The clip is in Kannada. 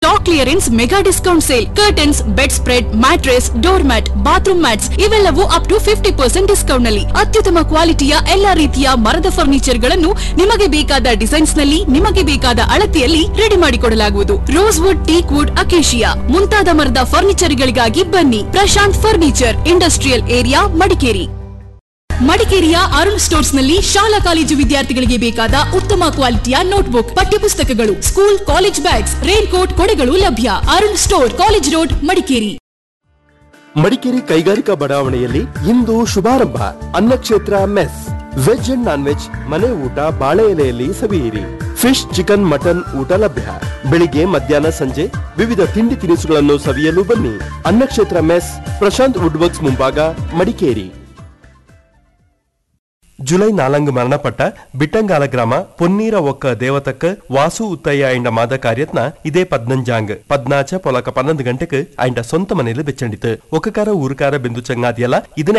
stock clearance mega discount sale curtains bedspread mattress door mat bathroom mats ಇವೆಲ್ಲವೂ up to fifty percent discount ನಲ್ಲಿ ಅತ್ಯುತ್ತಮ ಕ್ವಾಲಿಟಿಯ ಎಲ್ಲಾ ರೀತಿಯ ಮರದ ಫರ್ನಿಚರ್ ಗಳನ್ನು ನಿಮಗೆ ಬೇಕಾದ ಡಿಸೈನ್ಸ್ ನಲ್ಲಿ ನಿಮಗೆ ಬೇಕಾದ ಅಳತೆಯಲ್ಲಿ ರೆಡಿ ಮಾಡಿಕೊಡಲಾಗುವುದು rosewood teak wood acacia ಮುಂತಾದ ಮರದ ಫರ್ನಿಚರ್ ಗಳಿಗಾಗಿ ಬನ್ನಿ Prashant furniture industrial area Madikeri ಮಡಿಕೇರಿಯ ಅರುಣ್ ಸ್ಟೋರ್ಸ್ ನಲ್ಲಿ ಶಾಲಾ ಕಾಲೇಜು ವಿದ್ಯಾರ್ಥಿಗಳಿಗೆ ಬೇಕಾದ ಉತ್ತಮ ಕ್ವಾಲಿಟಿಯ ನೋಟ್ಬುಕ್ ಪಠ್ಯಪುಸ್ತಕಗಳು school college bags raincoat ಕೊಡೆಗಳು ಲಭ್ಯ Arun store college road Madikeri Madikeri ಕೈಗಾರಿಕಾ ಬಡಾವಣೆಯಲ್ಲಿ ಇಂದು ಶುಭಾರಂಭ Annakshetra mess veg and non veg ಮನೆ ಊಟ ಬಾಳೆ ಎಲೆಯಲ್ಲಿ ಸವಿಯಿರಿ ಫಿಶ್ ಚಿಕನ್ ಮಟನ್ ಊಟ ಲಭ್ಯ ಬೆಳಿಗ್ಗೆ ಮಧ್ಯಾಹ್ನ ಸಂಜೆ ವಿವಿಧ ತಿಂಡಿ ತಿನಿಸುಗಳನ್ನು ಸವಿಯಲು ಬನ್ನಿ Annakshetra mess Prashant wood works ಮುಂಭಾಗ ಮಡಿಕೇರಿ ಜುಲೈ ನಾಲಂಗ್ ಮರಣಪಟ್ಟ ಬಿಟ್ಟಂಗಾಲ ಗ್ರಾಮ ಪೊನ್ನೀರ ಒಕ್ಕ ದೇವತಕ್ಕ ವಾಸು ಉತ್ತಯ್ಯ ಎಂಡ ಮಾದ ಕಾರ್ಯತ್ನ ಇದೇ ಪದ್ನಂಜಾಂಗ್ ಪದ್ನಾಚ ಪೊಲಕ ಪನ್ನೊಂದು ಗಂಟೆಗೆ ಆಯ್ನ ಸೊಂತ ಮನೆಯಲ್ಲಿ ಬೆಚ್ಚಂಡಿತು ಒಕ್ಕಕಾರ ಊರುಕಾರ ಬಿಂದು ಚಂಗಾದಿಯಲ್ಲ ಇದನ್ನೇ